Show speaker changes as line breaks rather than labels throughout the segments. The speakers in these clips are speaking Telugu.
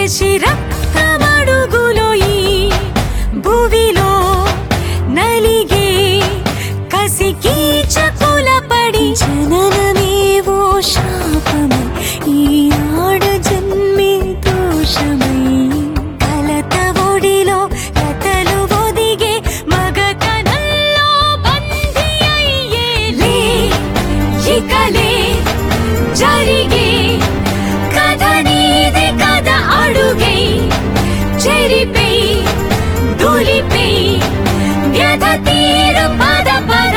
లేచి రక్తమడుగులో ఈ భువిలో నలిగే కసికి చకుల పడి జననమేవో శాపమై ఈ ఆడ జన్మే దోషమై కలత ఒడిలో కథలు ఒదిగే మగతనంలో బందీ అయ్యే లే ఇకలే జరిగే కథ నీది కథ అడుగై చెరిపై దూలిపై వ్యధ తీరు పద పద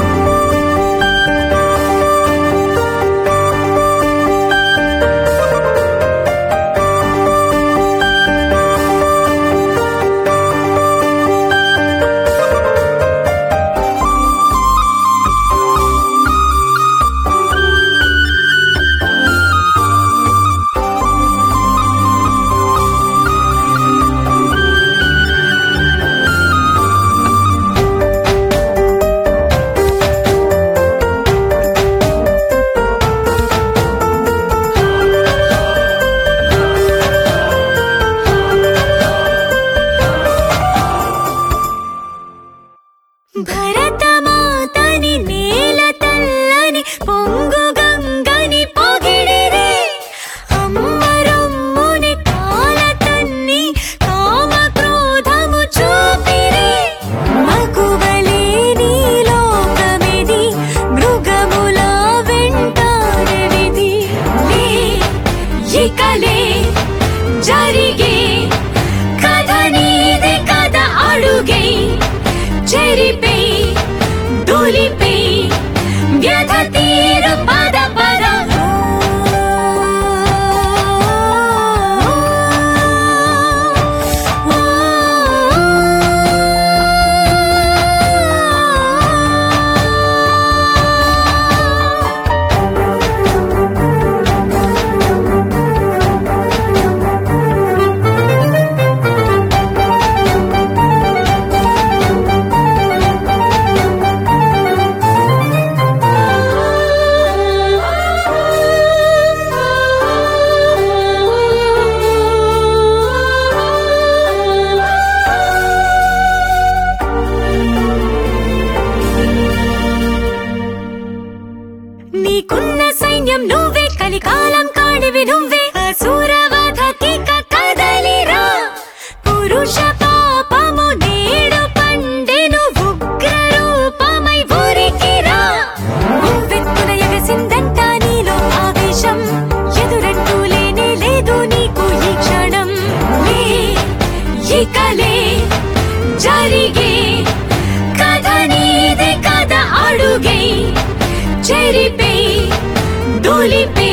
భరతమాతని నేల తల్లని పొంగు గంగని పొగిడిరే అమ్మరమ్ముని కాల తన్ని కామ క్రోధము చూపిరే మగువలేని లోకమిది మృగముల వెంటాడే విధి లే ఇకలే జరిగే కథ నీది కథ అడుగై చెరిపై దూలిపై వ్యధ తీరు పద పద నీకున్న సైన్యం నువ్వే కలికాలం కాడివి నువ్వే అసురవధకి కదలిరా పురుష పాపము నేడు పండెను ఉగ్ర రూపమై ఊరికిరా ఉవ్వెత్తున ఎగసిందంట నీలో ఆవేశం ఎదురంటూ లేనే లేదు నీకు ఈ క్షణం లే ఇకలే జరిగే కథ నీది కథ అడుగై చెరిపై దూలిపై